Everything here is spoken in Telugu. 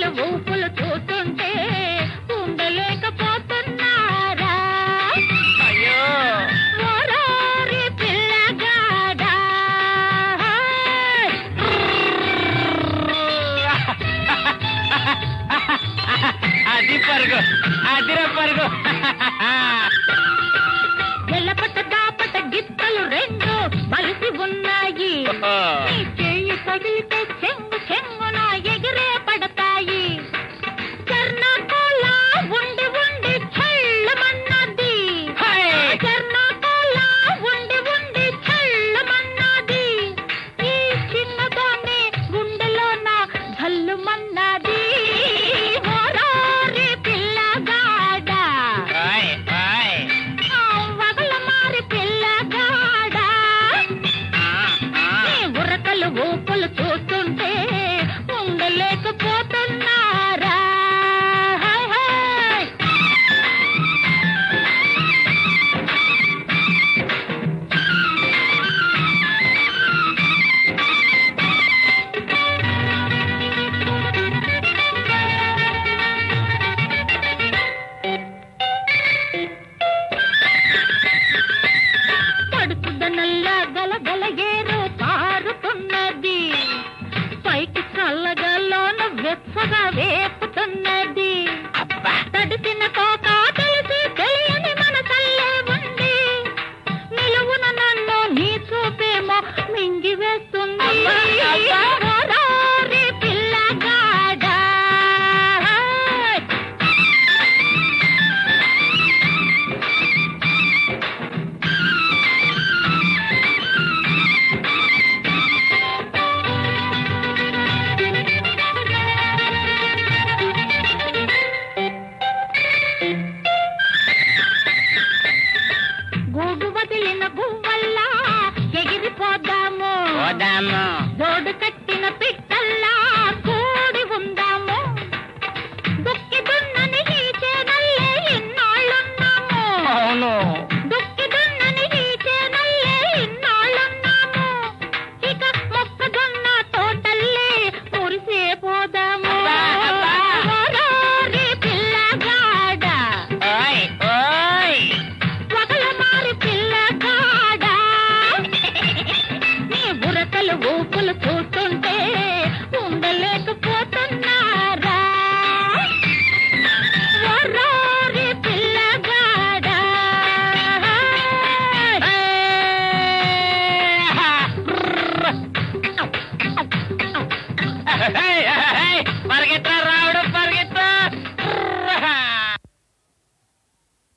ఊపులు చూస్తుంటే ఉండలేకపోతున్నారా అయ్యో ఓరోరి పిల్లగాడా అది పరుగు అదిర పరుగు ఎల్లపట్ట దాపట గిత్తలు రెండు మలిసి ఉన్నాయి నీ చెయ్యి తగిలితే చెంగు చెంగున ఎగిరే పడతాయి కర్ణాటకలా ఉండి ఉండి చల్లమన్నది హాయ్. కర్ణాటకలా ఉండి ఉండి చల్లమన్నది ఈ చిన్నదాన్ని గుండెలోన జల్లుమన్నది ఓరోరి పిల్లగాడా హాయ్, హాయ్. ఆ వగల మారి పిల్లగాడా ఆ, ఆ. నీ ఉరకలు ఊపులు చూస్తుంటే ఉండలేకపోతున్నారా హాయ్ హాయ్ పడుతుందనల్లా గలగల ఏరు పారుతున్నది పైకి చల్లగా లోన వెచ్చగా వేపుతున్నది అబ్బా తడిసిన కోక